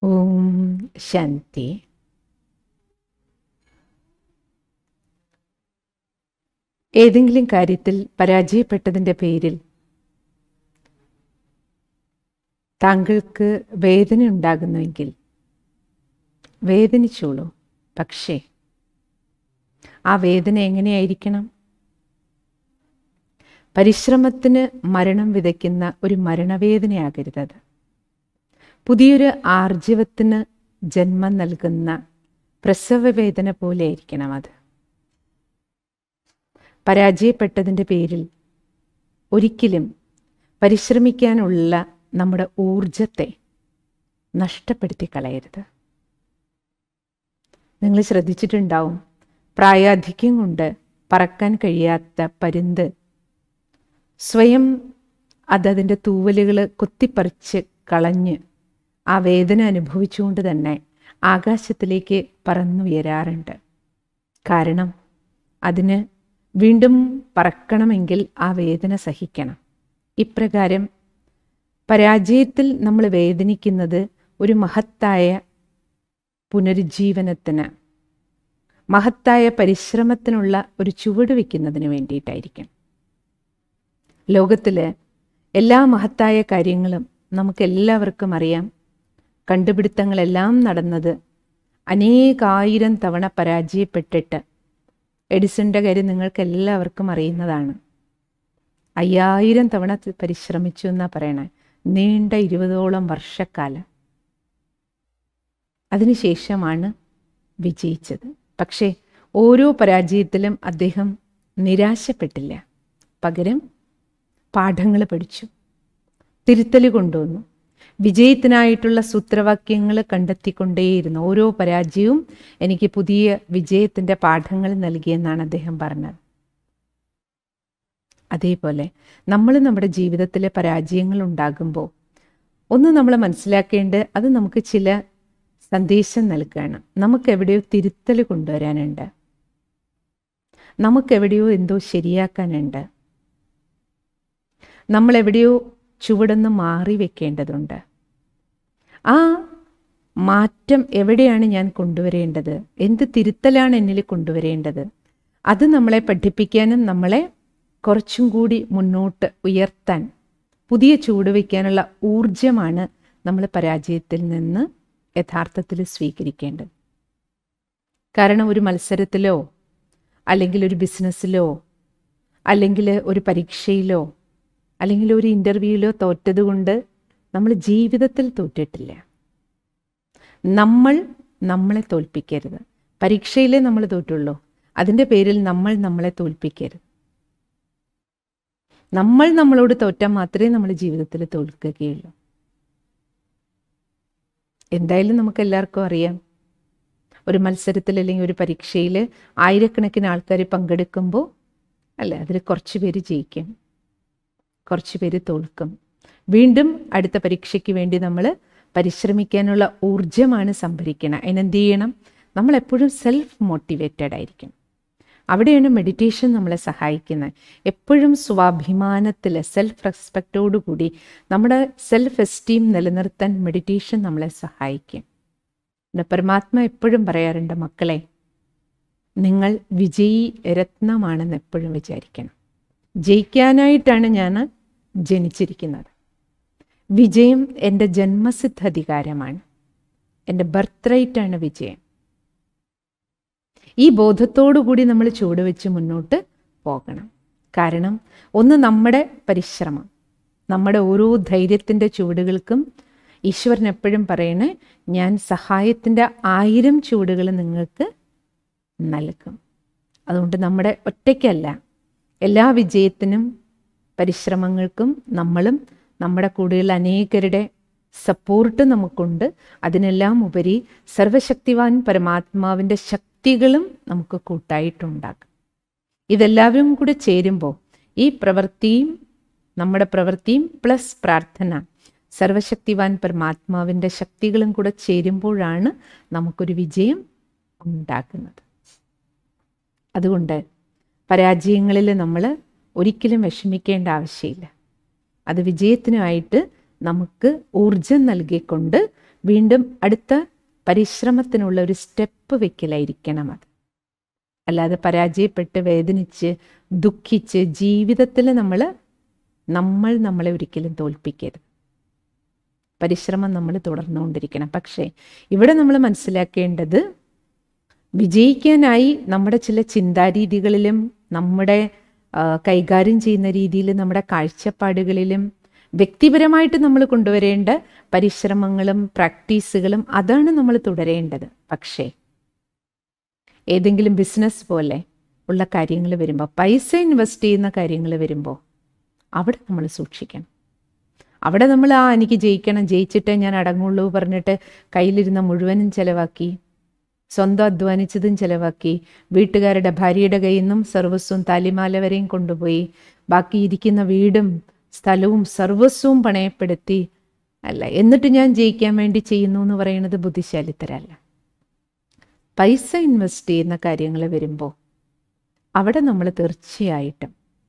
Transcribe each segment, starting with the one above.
ഓം ശാന്തി ഏതെങ്കിലും കാര്യത്തിൽ പരാജയപ്പെട്ടതിൻ്റെ പേരിൽ താങ്കൾക്ക് വേദന ഉണ്ടാകുന്നുവെങ്കിൽ വേദനിച്ചോളൂ പക്ഷേ ആ വേദന എങ്ങനെയായിരിക്കണം പരിശ്രമത്തിന് മരണം വിതയ്ക്കുന്ന ഒരു മരണവേദനയാകരുതത് പുതിയൊരു ആർജവത്തിന് ജന്മം നൽകുന്ന പ്രസവവേദന പോലെ ആയിരിക്കണം അത് പരാജയപ്പെട്ടതിൻ്റെ പേരിൽ ഒരിക്കലും പരിശ്രമിക്കാനുള്ള നമ്മുടെ ഊർജത്തെ നഷ്ടപ്പെടുത്തി കളയരുത് നിങ്ങൾ ശ്രദ്ധിച്ചിട്ടുണ്ടാവും പ്രായാധിക്യം കൊണ്ട് പറക്കാൻ കഴിയാത്ത പരുന്ത് സ്വയം അതതിൻ്റെ തൂവലുകൾ കൊത്തിപ്പറിച്ച് കളഞ്ഞ് ആ വേദന അനുഭവിച്ചുകൊണ്ട് തന്നെ ആകാശത്തിലേക്ക് പറന്നുയരാറുണ്ട് കാരണം അതിന് വീണ്ടും പറക്കണമെങ്കിൽ ആ വേദന സഹിക്കണം ഇപ്രകാരം പരാജയത്തിൽ നമ്മൾ വേദനിക്കുന്നത് ഒരു മഹത്തായ പുനരുജ്ജീവനത്തിന് മഹത്തായ പരിശ്രമത്തിനുള്ള ഒരു ചുവട് വയ്ക്കുന്നതിന് വേണ്ടിയിട്ടായിരിക്കും ലോകത്തിൽ എല്ലാ മഹത്തായ കാര്യങ്ങളും നമുക്കെല്ലാവർക്കും അറിയാം കണ്ടുപിടുത്തങ്ങളെല്ലാം നടന്നത് അനേകായിരം തവണ പരാജയപ്പെട്ടിട്ട് എഡിസന്റെ കാര്യം നിങ്ങൾക്ക് എല്ലാവർക്കും അറിയുന്നതാണ് അയ്യായിരം തവണ പരിശ്രമിച്ചു എന്നാ പറയണേ നീണ്ട ഇരുപതോളം വർഷക്കാലം അതിനുശേഷമാണ് വിജയിച്ചത് പക്ഷേ ഓരോ പരാജയത്തിലും അദ്ദേഹം നിരാശപ്പെട്ടില്ല പകരം പാഠങ്ങൾ പഠിച്ചു തിരുത്തൽ കൊണ്ടുവന്നു വിജയത്തിനായിട്ടുള്ള സൂത്രവാക്യങ്ങൾ കണ്ടെത്തിക്കൊണ്ടേയിരുന്നു ഓരോ പരാജയവും എനിക്ക് പുതിയ വിജയത്തിൻ്റെ പാഠങ്ങൾ നൽകിയെന്നാണ് അദ്ദേഹം പറഞ്ഞത് അതേപോലെ നമ്മൾ നമ്മുടെ ജീവിതത്തിലെ പരാജയങ്ങൾ ഉണ്ടാകുമ്പോൾ ഒന്ന് നമ്മൾ മനസ്സിലാക്കേണ്ടത് അത് നമുക്ക് ചില സന്ദേശം നൽകുകയാണ് നമുക്ക് എവിടെയോ തിരുത്തൽ കൊണ്ടുവരാനുണ്ട് നമുക്കെവിടെയോ എന്തോ ശരിയാക്കാനുണ്ട് നമ്മൾ എവിടെയോ ചുവടൊന്ന് മാറി വെക്കേണ്ടതുണ്ട് ആ മാറ്റം എവിടെയാണ് ഞാൻ കൊണ്ടുവരേണ്ടത് എന്ത് തിരുത്തലാണ് എന്നിൽ കൊണ്ടുവരേണ്ടത് അത് നമ്മളെ പഠിപ്പിക്കാനും നമ്മളെ കുറച്ചും കൂടി മുന്നോട്ട് ഉയർത്താൻ പുതിയ ചൂട് വയ്ക്കാനുള്ള ഊർജമാണ് നമ്മൾ പരാജയത്തിൽ നിന്ന് യഥാർത്ഥത്തിൽ സ്വീകരിക്കേണ്ടത് കാരണം ഒരു മത്സരത്തിലോ അല്ലെങ്കിൽ ഒരു ബിസിനസ്സിലോ അല്ലെങ്കിൽ ഒരു പരീക്ഷയിലോ അല്ലെങ്കിൽ ഒരു ഇൻ്റർവ്യൂവിലോ തോറ്റത് കൊണ്ട് നമ്മൾ ജീവിതത്തിൽ തോറ്റിട്ടില്ല നമ്മൾ നമ്മളെ തോൽപ്പിക്കരുത് പരീക്ഷയിലേ നമ്മൾ തോറ്റുള്ളൂ അതിൻ്റെ പേരിൽ നമ്മൾ നമ്മളെ തോൽപ്പിക്കരുത് നമ്മൾ നമ്മളോട് തോറ്റാൽ മാത്രമേ നമ്മൾ ജീവിതത്തിൽ തോൽക്കുകയുള്ളൂ എന്തായാലും നമുക്ക് എല്ലാവർക്കും അറിയാം ഒരു മത്സരത്തിൽ അല്ലെങ്കിൽ ഒരു പരീക്ഷയിൽ ആയിരക്കണക്കിന് ആൾക്കാർ പങ്കെടുക്കുമ്പോൾ അല്ലേ അതിൽ കുറച്ച് പേര് ജയിക്കും കുറച്ച് പേര് തോൽക്കും വീണ്ടും അടുത്ത പരീക്ഷയ്ക്ക് വേണ്ടി നമ്മൾ പരിശ്രമിക്കാനുള്ള ഊർജമാണ് സംഭരിക്കണം അതിനെന്ത് ചെയ്യണം നമ്മൾ എപ്പോഴും സെൽഫ് മോട്ടിവേറ്റഡ് ആയിരിക്കും അവിടെയാണ് മെഡിറ്റേഷൻ നമ്മളെ സഹായിക്കുന്നത് എപ്പോഴും സ്വാഭിമാനത്തിൽ സെൽഫ് റെസ്പെക്റ്റോടു കൂടി നമ്മുടെ സെൽഫ് എസ്റ്റീം നിലനിർത്താൻ മെഡിറ്റേഷൻ നമ്മളെ സഹായിക്കും പിന്നെ പരമാത്മ എപ്പോഴും പറയാറുണ്ട് മക്കളെ നിങ്ങൾ വിജയി രത്നമാണെന്ന് എപ്പോഴും വിചാരിക്കണം ജയിക്കാനായിട്ടാണ് ഞാൻ ജനിച്ചിരിക്കുന്നത് വിജയം എൻ്റെ ജന്മസിദ്ധ അധികാരമാണ് എൻ്റെ ബർത്ത് റൈറ്റാണ് വിജയം ഈ ബോധത്തോടു കൂടി നമ്മൾ ചുവടുവെച്ച് മുന്നോട്ട് പോകണം കാരണം ഒന്ന് നമ്മുടെ പരിശ്രമം നമ്മുടെ ഓരോ ധൈര്യത്തിൻ്റെ ചുവടുകൾക്കും ഈശ്വരൻ എപ്പോഴും പറയണേ ഞാൻ സഹായത്തിൻ്റെ ആയിരം ചുവടുകൾ നിങ്ങൾക്ക് നൽകും അതുകൊണ്ട് നമ്മുടെ ഒറ്റയ്ക്കല്ല എല്ലാ വിജയത്തിനും പരിശ്രമങ്ങൾക്കും നമ്മളും നമ്മുടെ കൂടുതൽ അനേകരുടെ സപ്പോർട്ട് നമുക്കുണ്ട് അതിനെല്ലാം ഉപരി സർവശക്തിവാൻ പരമാത്മാവിൻ്റെ ശക്തികളും നമുക്ക് കൂട്ടായിട്ടുണ്ടാകും ഇതെല്ലാവരും കൂടെ ചേരുമ്പോൾ ഈ പ്രവൃത്തിയും നമ്മുടെ പ്രവൃത്തിയും പ്ലസ് പ്രാർത്ഥന സർവശക്തിവാൻ പരമാത്മാവിൻ്റെ ശക്തികളും കൂടെ ചേരുമ്പോഴാണ് നമുക്കൊരു വിജയം ഉണ്ടാക്കുന്നത് അതുകൊണ്ട് പരാജയങ്ങളിൽ നമ്മൾ ഒരിക്കലും വിഷമിക്കേണ്ട ആവശ്യമില്ല അത് വിജയത്തിനുമായിട്ട് നമുക്ക് ഊർജം നൽകിക്കൊണ്ട് വീണ്ടും അടുത്ത പരിശ്രമത്തിനുള്ള ഒരു സ്റ്റെപ്പ് വെക്കലായിരിക്കണം അത് അല്ലാതെ പരാജയപ്പെട്ട് വേദനിച്ച് ദുഃഖിച്ച് ജീവിതത്തിൽ നമ്മൾ നമ്മൾ നമ്മളെ ഒരിക്കലും തോൽപ്പിക്കരുത് പരിശ്രമം നമ്മൾ തുടർന്നുകൊണ്ടിരിക്കണം പക്ഷേ ഇവിടെ നമ്മൾ മനസ്സിലാക്കേണ്ടത് വിജയിക്കാനായി നമ്മുടെ ചില ചിന്താരീതികളിലും നമ്മുടെ ആ, കൈകാര്യം ചെയ്യുന്ന രീതിയിലും നമ്മുടെ കാഴ്ചപ്പാടുകളിലും വ്യക്തിപരമായിട്ട് നമ്മൾ കൊണ്ടുവരേണ്ട പരിശ്രമങ്ങളും പ്രാക്ടീസുകളും അതാണ് നമ്മൾ തുടരേണ്ടത് പക്ഷേ ഏതെങ്കിലും ബിസിനസ് പോലെ ഉള്ള കാര്യങ്ങൾ വരുമ്പോൾ പൈസ ഇൻവെസ്റ്റ് ചെയ്യുന്ന കാര്യങ്ങൾ വരുമ്പോൾ അവിടെ നമ്മൾ സൂക്ഷിക്കണം അവിടെ നമ്മൾ ആ എനിക്ക് ജയിക്കണം ജയിച്ചിട്ടേ ഞാൻ അടങ്ങുള്ളൂ പറഞ്ഞിട്ട് കയ്യിലിരുന്ന മുഴുവനും ചിലവാക്കി സ്വന്തം അധ്വാനിച്ചതും ചിലവാക്കി വീട്ടുകാരുടെ ഭാര്യയുടെ കയ്യിൽ നിന്നും സർവസ്വം താലിമാല വരെയും കൊണ്ടുപോയി ബാക്കി ഇരിക്കുന്ന വീടും സ്ഥലവും സർവസ്വവും പണയപ്പെടുത്തി അല്ല എന്നിട്ട് ഞാൻ ജയിക്കാൻ വേണ്ടി ചെയ്യുന്നു എന്ന് പറയുന്നത് ബുദ്ധിശാലിത്തരല്ല പൈസ ഇൻവെസ്റ്റ് ചെയ്യുന്ന കാര്യങ്ങൾ വരുമ്പോൾ അവിടെ നമ്മൾ തീർച്ചയായിട്ടും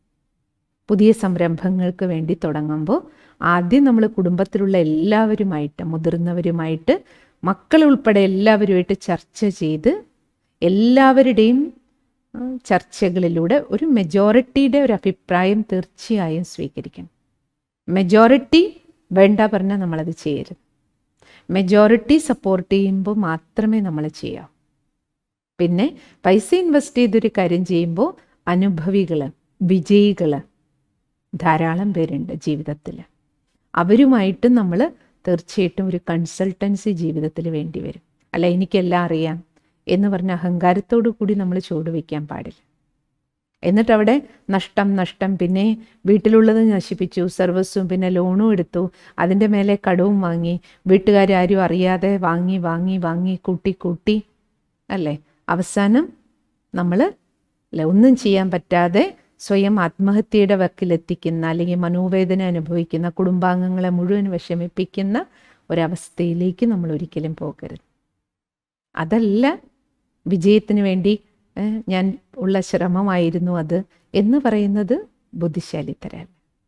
പുതിയ സംരംഭങ്ങൾക്ക് വേണ്ടി തുടങ്ങുമ്പോൾ ആദ്യം നമ്മൾ കുടുംബത്തിലുള്ള എല്ലാവരുമായിട്ട് മുതിർന്നവരുമായിട്ട് മക്കൾ ഉൾപ്പെടെ എല്ലാവരുമായിട്ട് ചർച്ച ചെയ്ത് എല്ലാവരുടെയും ആ, ചർച്ചകളിലൂടെ ഒരു മെജോറിറ്റിയുടെ ഒരു അഭിപ്രായം തീർച്ചയായും സ്വീകരിക്കണം മെജോറിറ്റി വേണ്ട പറഞ്ഞാൽ നമ്മളത് ചെയ്യരുത് മെജോറിറ്റി സപ്പോർട്ട് ചെയ്യുമ്പോൾ മാത്രമേ നമ്മൾ ചെയ്യാവൂ പിന്നെ പൈസ ഇൻവെസ്റ്റ് ചെയ്തൊരു കാര്യം ചെയ്യുമ്പോൾ അനുഭവികൾ വിജയികൾ ധാരാളം പേരുണ്ട് ജീവിതത്തിൽ അവരുമായിട്ട് നമ്മൾ തീർച്ചയായിട്ടും ഒരു കൺസൾട്ടൻസി ജീവിതത്തിൽ വേണ്ടി വരും അല്ല എനിക്കെല്ലാം അറിയാം എന്ന് പറഞ്ഞ അഹങ്കാരത്തോടു കൂടി നമ്മൾ ചുവട് വയ്ക്കാൻ പാടില്ല എന്നിട്ട് അവിടെ നഷ്ടം നഷ്ടം പിന്നെ വീട്ടിലുള്ളത് നശിപ്പിച്ചു സർവസ്വം പിന്നെ ലോണും എടുത്തു അതിൻ്റെ മേലെ കടവും വാങ്ങി വീട്ടുകാരും അറിയാതെ വാങ്ങി വാങ്ങി വാങ്ങി കൂട്ടി കൂട്ടി അല്ലേ അവസാനം നമ്മൾ അല്ല ഒന്നും ചെയ്യാൻ പറ്റാതെ സ്വയം ആത്മഹത്യയുടെ വക്കിലെത്തിക്കുന്ന അല്ലെങ്കിൽ മനോവേദന അനുഭവിക്കുന്ന കുടുംബാംഗങ്ങളെ മുഴുവൻ വിഷമിപ്പിക്കുന്ന ഒരവസ്ഥയിലേക്ക് നമ്മൾ ഒരിക്കലും പോകരുത് അതല്ല വിജയത്തിന് വേണ്ടി ഏഹ്, ഞാൻ ഉള്ള ശ്രമമായിരുന്നു അത് എന്ന് പറയുന്നത് ബുദ്ധിശാലിത്തരല്ല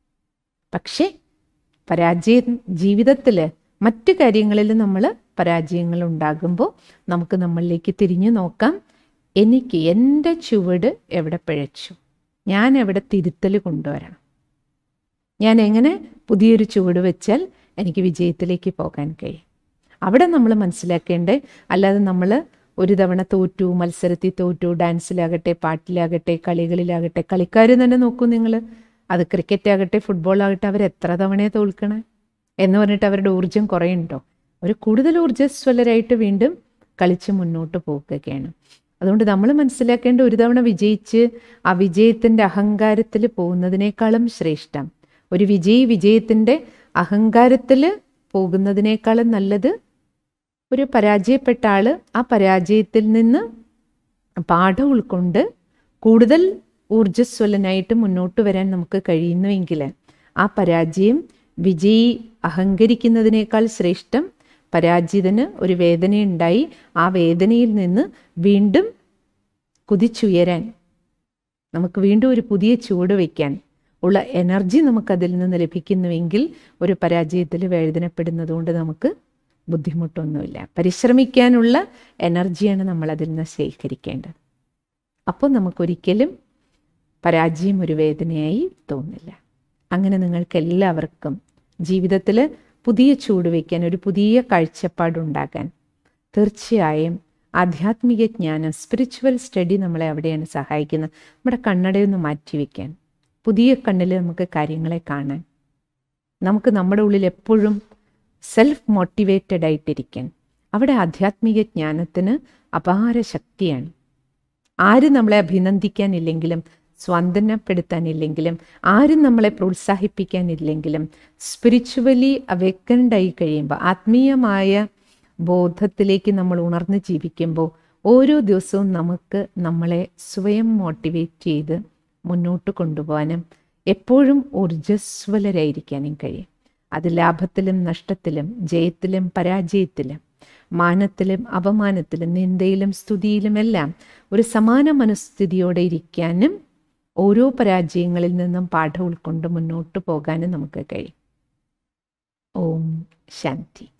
പക്ഷേ പരാജയം ജീവിതത്തിൽ മറ്റു കാര്യങ്ങളിൽ നമ്മൾ പരാജയങ്ങൾ ഉണ്ടാകുമ്പോൾ നമുക്ക് നമ്മളിലേക്ക് തിരിഞ്ഞു നോക്കാം എനിക്ക് എൻ്റെ ചുവട് എവിടെ പിഴച്ചു ഞാൻ എവിടെ തിരുത്തൽ കൊണ്ടുവരണം ഞാൻ എങ്ങനെ പുതിയൊരു ചുവട് വെച്ചാൽ എനിക്ക് വിജയത്തിലേക്ക് പോകാൻ കഴിയും അവിടെ നമ്മൾ മനസ്സിലാക്കേണ്ടേ അല്ലാതെ നമ്മൾ ഒരു തവണ തോറ്റു മത്സരത്തിൽ തോറ്റു ഡാൻസിലാകട്ടെ പാട്ടിലാകട്ടെ കളികളിലാകട്ടെ കളിക്കാർ തന്നെ നോക്കൂ നിങ്ങൾ അത് ക്രിക്കറ്റ് ആകട്ടെ ഫുട്ബോൾ ആകട്ടെ അവർ എത്ര തവണയെ തോൽക്കണേ എന്ന് പറഞ്ഞിട്ട് അവരുടെ ഊർജം കുറയുണ്ടോ അവർ കൂടുതൽ ഊർജ്ജസ്വലരായിട്ട് വീണ്ടും കളിച്ച് മുന്നോട്ട് പോകുകയാണ് അതുകൊണ്ട് നമ്മൾ മനസ്സിലാക്കേണ്ട ഒരു തവണ വിജയിച്ച് ആ വിജയത്തിൻ്റെ അഹങ്കാരത്തിൽ പോകുന്നതിനേക്കാളും ശ്രേഷ്ഠം ഒരു വിജയി വിജയത്തിൻ്റെ അഹങ്കാരത്തിൽ പോകുന്നതിനേക്കാളും നല്ലത് ഒരു പരാജയപ്പെട്ട ആൾ ആ പരാജയത്തിൽ നിന്ന് പാഠം ഉൾക്കൊണ്ട് കൂടുതൽ ഊർജ്ജസ്വലനായിട്ട് മുന്നോട്ട് വരാൻ നമുക്ക് കഴിയുന്നുവെങ്കിൽ ആ പരാജയം വിജയി അഹങ്കരിക്കുന്നതിനേക്കാൾ ശ്രേഷ്ഠം പരാജിതന് ഒരു വേദനയുണ്ടായി ആ വേദനയിൽ നിന്ന് വീണ്ടും കുതിച്ചുയരാൻ നമുക്ക് വീണ്ടും ഒരു പുതിയ ചുവട് വയ്ക്കാൻ ഉള്ള എനർജി നമുക്കതിൽ നിന്ന് ലഭിക്കുന്നുവെങ്കിൽ ഒരു പരാജയത്തിൽ വേദനപ്പെടുന്നത് കൊണ്ട് നമുക്ക് ബുദ്ധിമുട്ടൊന്നുമില്ല പരിശ്രമിക്കാനുള്ള എനർജിയാണ് നമ്മൾ അതിൽ നിന്ന് ശേഖരിക്കേണ്ടത് അപ്പോൾ നമുക്കൊരിക്കലും പരാജയം ഒരു വേദനയായി തോന്നില്ല അങ്ങനെ നിങ്ങൾക്ക് എല്ലാവർക്കും ജീവിതത്തിൽ പുതിയ ചൂട് വയ്ക്കാൻ ഒരു പുതിയ കാഴ്ചപ്പാടുണ്ടാകാൻ തീർച്ചയായും ആധ്യാത്മിക ജ്ഞാനം സ്പിരിച്വൽ സ്റ്റഡി നമ്മളെ അവിടെയാണ് സഹായിക്കുന്നത് നമ്മുടെ കണ്ണടയൊന്ന് മാറ്റി വയ്ക്കാൻ പുതിയ കണ്ണിൽ നമുക്ക് കാര്യങ്ങളെ കാണാൻ നമുക്ക് നമ്മുടെ ഉള്ളിൽ എപ്പോഴും സെൽഫ് മോട്ടിവേറ്റഡ് ആയിട്ടിരിക്കാൻ അവിടെ ആധ്യാത്മിക ജ്ഞാനത്തിന് അപാര ശക്തിയാണ് ആരും നമ്മളെ അഭിനന്ദിക്കാനില്ലെങ്കിലും സ്വാന്തനപ്പെടുത്താനില്ലെങ്കിലും ആരും നമ്മളെ പ്രോത്സാഹിപ്പിക്കാനില്ലെങ്കിലും സ്പിരിച്വലി അവേക്കൻഡ് ആയി കഴിയുമ്പോൾ ആത്മീയമായ ബോധത്തിലേക്ക് നമ്മൾ ഉണർന്ന് ജീവിക്കുമ്പോൾ ഓരോ ദിവസവും നമുക്ക് നമ്മളെ സ്വയം മോട്ടിവേറ്റ് ചെയ്ത് മുന്നോട്ട് കൊണ്ടുപോകാനും എപ്പോഴും ഊർജ്ജസ്വലരായിരിക്കാനും കഴിയും അത് ലാഭത്തിലും നഷ്ടത്തിലും ജയത്തിലും പരാജയത്തിലും മാനത്തിലും അപമാനത്തിലും നിന്ദയിലും സ്തുതിയിലുമെല്ലാം ഒരു സമാന മനസ്ഥിതിയോടെ ഇരിക്കാനും ഓരോ പരാജയങ്ങളിൽ നിന്നും പാഠം ഉൾക്കൊണ്ട് മുന്നോട്ട് പോകാനും നമുക്ക് കഴിയും ശാന്തി